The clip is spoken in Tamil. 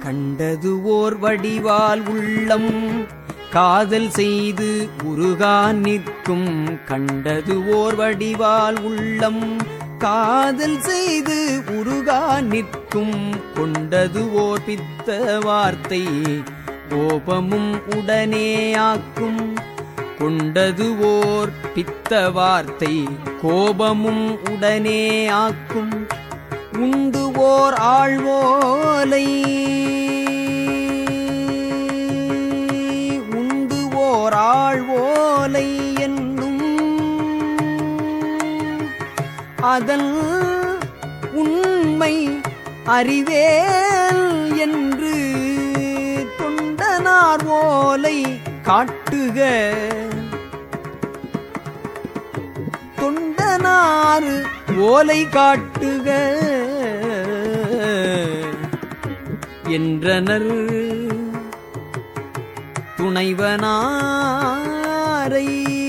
கண்டது ஓர் வடிவால் உள்ளம் காதல் செய்து உருகா நிற்கும் கண்டது ஓர் வடிவால் உள்ளம் காதல் செய்து உருகா நிற்கும் கொண்டது ஓர் பித்த வார்த்தை கோபமும் உடனே ஆக்கும் கொண்டது ஓர் பித்த வார்த்தை கோபமும் உடனே ஆக்கும் உண்டு ஓர் ஆழ்வோலை உண்டு ஓர் ஆழ்வோலை என்னும் அதன் உண்மை அறிவேல் என்று தொண்டனார் ஓலை காட்டுக தொண்டனாறு ஓலை காட்டுக என்றனர் துணைவனாரை